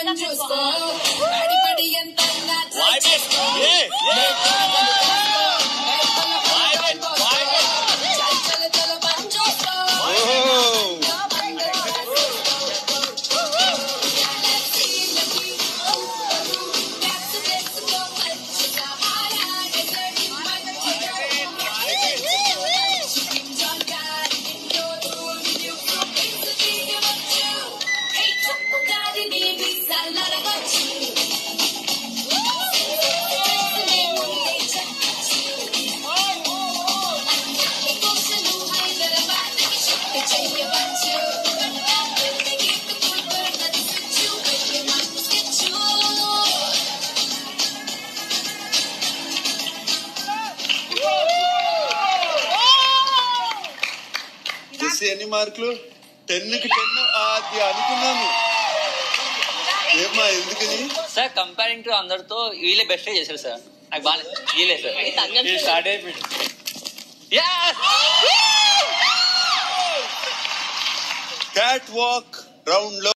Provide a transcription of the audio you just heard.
పని చూసుకో పడి పడి ఎంతైనా try చేసుకో. చల్ చల్ చల్ పని చూసుకో. చూసి ఎన్ని మార్కులు టెన్ కి టెన్ అది అనుకున్నాను ఏమ్మా ఎందుకని సార్ కంపేరింగ్ టు అందరితో వీళ్ళే బెస్ట్ చేశారు సార్ నాకు బాగా వీళ్ళే సార్ ఇది స్టార్ట్ అయిపోయింది క్యాట్ వాక్ రౌండ్ లో